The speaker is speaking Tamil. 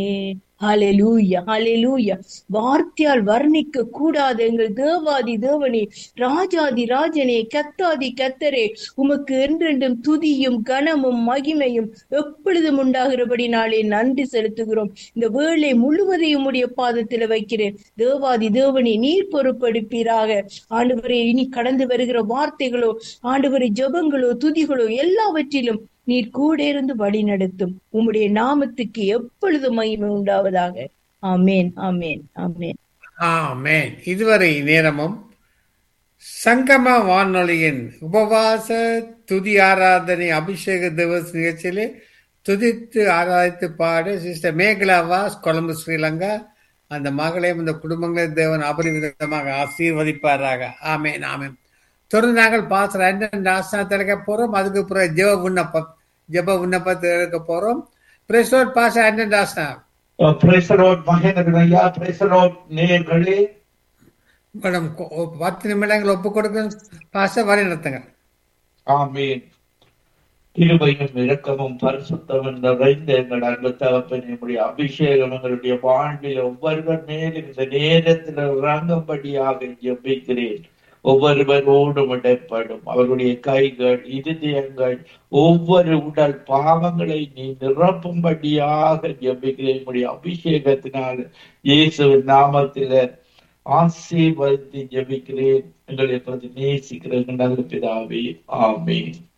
ஹalleluya ஹalleluya வார்த்தையால் வர்ணிக்க கூடாத எங்கள் தேவாதி தேவனே ராஜாதி ராஜனே கத்தாதி கத்தரே உமக்கு என்றென்றும் துதியும் கனமும் மகிமையும் எப்பொழுதும் உண்டாகிறபடி நாளே நன்றி செலுத்துகிறோம் இந்த வேளை முழுவதையும் உடைய பாதத்தில் வைக்கிறேன் தேவாதி தேவனே நீர் பொறுப்படுப்பீராக ஆண்டவரே இனி கடந்து வருகிற வார்த்தைகளோ ஆண்டவரை ஜெபங்களோ துதிகளோ எல்லாவற்றிலும் நீர் கூட இருந்து வழி நடத்தும் உம்முடைய நாமத்துக்கு எப்பொழுது மகிமை உண்டாவதாக ஆமேன் ஆமேன் ஆமேன் ஆமென் இதுவரை நேரமும் சங்கம வானொலியின் உபவாச துதி ஆராதனை அபிஷேக திவஸ் நிகழ்ச்சியிலே துதித்து ஆராதித்து பாடு சிஸ்டர் மேகலா வாஸ் கொலம்பு ஸ்ரீலங்கா அந்த மகளையும் இந்த குடும்பங்களை தேவன் அபரிவிதமாக ஆசீர்வதிப்பாராக ஆமேன் ஆமேன் தொடர்ந்து நாங்கள் பாசற ஆசனத்தில் இருக்க போறோம் அதுக்கு பிறகு ஜெப விண்ணப்பம் ஜெப விண்ணப்பத்தில் இருக்க போறோம் பிரசோட் பாச அண்ணன் ஆசனா பிரேசலோட் மகேந்திரனையா பிரேசலோட் நேர்களே உங்களிடம் கொ- பத்து நிமிடங்கள் ஒப்பு கொடுக்க பாச வழி நடத்துங்க ஆமீன் கிருபையும் இரக்கமும் பரிசுத்தமும் நிறைந்த எங்கள் அன்பு தகப்பன் நம்முடைய அபிஷேகம் எங்களுடைய வாழ்வில் ஒவ்வொருவர் மேலும் இந்த நேரத்தில் இறங்கும்படியாக ஜெபிக்கிறேன் ஒவ்வொருவரோடும் இடப்படும் அவருடைய கைகள் இருதயங்கள் ஒவ்வொரு உடல் பாவங்களை நீ நிரப்பும்படியாக ஜெபிக்கிறேன் நம்முடைய அபிஷேகத்தினால் இயேசுவின் நாமத்தில ஆசீர்வதித்து ஜெபிக்கிறேன் எங்களை பிரதி நேசிக்கிறேன் நல்ல பிதாவே ஆமென்